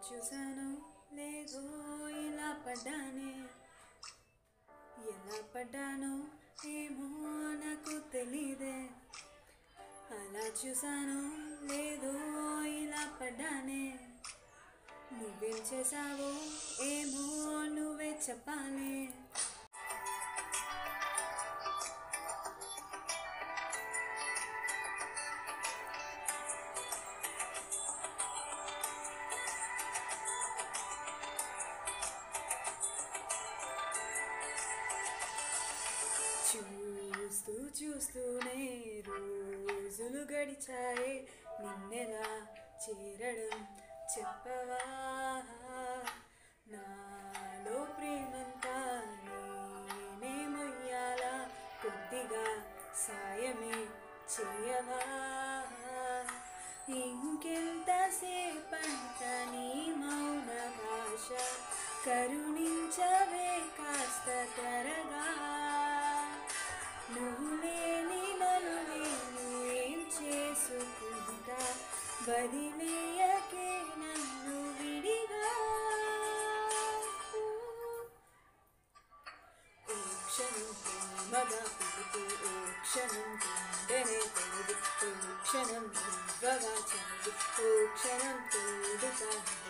చూశాను లేదో ఇలా పడ్డానే ఎలా పడ్డానో ఏమో నాకు తెలీదే అలా చూశాను లేదో ఇలా పడ్డానే నువ్వేం చేసావో ఏమో నువ్వే చెప్పాలి చూస్తూ చూస్తూనే రోజులు గడిచాయే నిన్నెలా చేరడం చెప్పవా నాలో ప్రేమంతా నేనే మొయ్యాలా కొద్దిగా సాయమే చేయవా ఇంకెంతసేపంత నీ మౌన భాష కరుణించవే కాస్త త్వరగా నువ్వు లేని నన్ను నేను ఏం చేసుకుంటా వదిలేయకే నన్ను విడిగా ఓ క్షణం ప్రేమగా పుడుతూ ఓ క్షణం గుండెనే తొలగి ఓ క్షణం ఇవ్వగా చదువు ఓ క్షణం తోడుగా